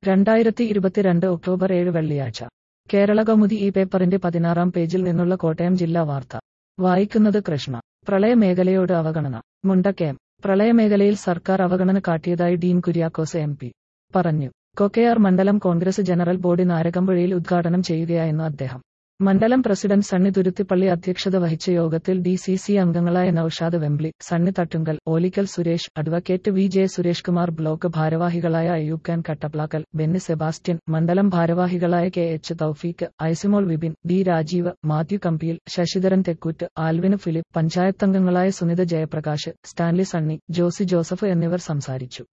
രണ്ടായിരത്തി ഇരുപത്തിരണ്ട് ഒക്ടോബർ ഏഴ് വെള്ളിയാഴ്ച കേരള കൗമുദി ഈ പേപ്പറിന്റെ പതിനാറാം പേജിൽ നിന്നുള്ള കോട്ടയം ജില്ലാ വാർത്ത വായിക്കുന്നത് കൃഷ്ണ പ്രളയമേഖലയോട് അവഗണന മുണ്ടക്കയം പ്രളയമേഖലയിൽ സർക്കാർ അവഗണന കാട്ടിയതായി ഡീൻ കുര്യാക്കോസ് എം പി പറഞ്ഞു കൊക്കയാർ മണ്ഡലം കോൺഗ്രസ് ജനറൽ ബോഡി നാരകമ്പുഴയിൽ ഉദ്ഘാടനം ചെയ്യുകയായിരുന്നു അദ്ദേഹം മണ്ഡലം പ്രസിഡന്റ് സണ്ണി തുരുത്തിപ്പള്ളി അധ്യക്ഷത വഹിച്ച യോഗത്തിൽ ഡി സി സി അംഗങ്ങളായ Noushad Vembly Sunny Thattunkal Olickal Suresh advocate V J Suresh Kumar block ഭാരവാഹികളായ അയ്യൂബ് ഖാൻ കട്ടപ്ലാക്കൽ ബെന്നി സെബാസ്റ്റ്യൻ മണ്ഡലം ഭാരവാഹികളായ K H Thoufeek Aisimol Vipin D Rajeev Mathew Kambiyil Sasidharan Thekkoott ആൽവിന് ഫിലിപ്പ് പഞ്ചായത്തംഗങ്ങളായ Sunitha Jayaprakash Stanley Sunny Josy Joseph എന്നിവർ സംസാരിച്ചു